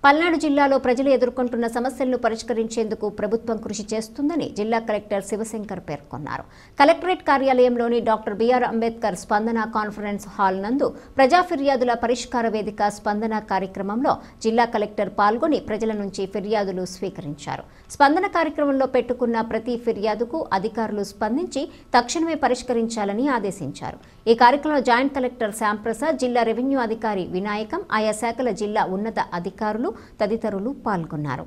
పల్నాడు జిల్లాలో ప్రజలు ఎదుర్కొంటున్న సమస్యలను పరిష్కరించేందుకు ప్రభుత్వం కృషి చేస్తుందని జిల్లా కలెక్టర్ శివశంకర్ పేర్కొన్నారు కలెక్టరేట్ కార్యాలయంలోని doctor B R Ambedkar Spandana conference hall నందు ప్రజా ఫిర్యాదుల పరిష్కార వేదిక స్పందన కార్యక్రమంలో జిల్లా కలెక్టర్ పాల్గొని ప్రజల నుంచి ఫిర్యాదులు స్వీకరించారు స్పందన కార్యక్రమంలో పెట్టుకున్న ప్రతి ఫిర్యాదుకు అధికారులు స్పందించి తక్షణమే పరిష్కరించాలని ఆదేశించారు ఈ కార్యక్రమంలో జాయింట్ కలెక్టర్ శ్యాంప్రసాద్ జిల్లా రెవెన్యూ అధికారి వినాయకం ఆయా శాఖల జిల్లా ఉన్నత అధికారులు తదితరులు పాల్గొన్నారు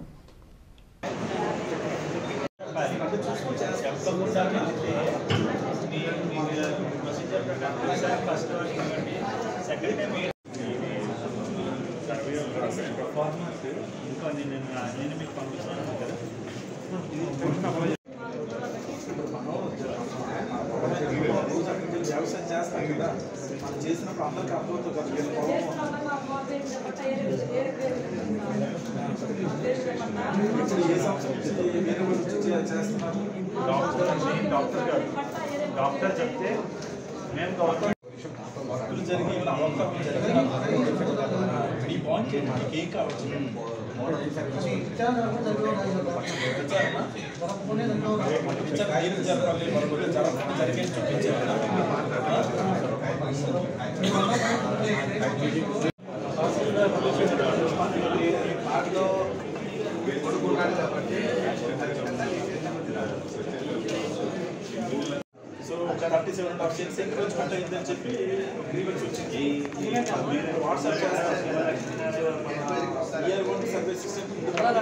ఇంకా నేను నేను మీకు పంపిస్తాను కదా వ్యవసాయం చేస్తాం కదా మనం చేసినప్పుడు అందరికీ అర్థమవుతుంది కదా వీళ్ళ పొలం ఇప్పుడు ఏ సంవత్సరం నుంచి వేరే వాళ్ళు వచ్చి చే- చేస్తున్నారు డాక్టర్ అని డాక్టర్ గారు డాక్టర్ చెప్తే మేము గవర్నమెంట్ తప్పులు జరిగి ఇలా అవకాశం జరిగి ఈ పాయింట్ ఏంటి? మీకు ఏం కావచ్చు విచారణ ఐదు జరగాలి మరొకటి జరగకుండా జరిగేది చూపించారు పాటలో కొడుకున్నాడు కాబట్టి so thirty seven and half cents encouragement అయిందని చెప్పి గ్రీవెన్స్ వచ్చింది మీరు WhatsApp year one survey system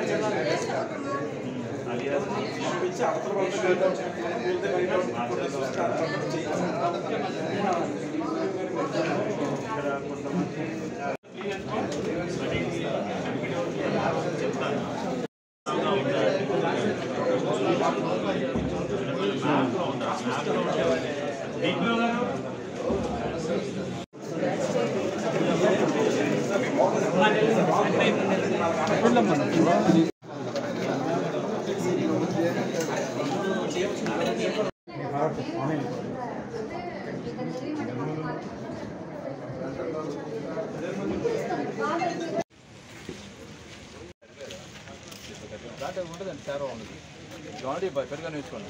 పంపించి అవతల వాళ్ళకి వెళ్తే మరి ఇక్కడ కొంతమంది చెప్తాను దీంట్లో గారు దాంట్లో ఉంటుందండి తేడా ఉండదు జాయింట్ పెద్దగా నేర్చుకోండి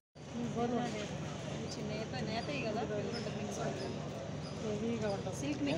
నేత నేత కదా సిల్క్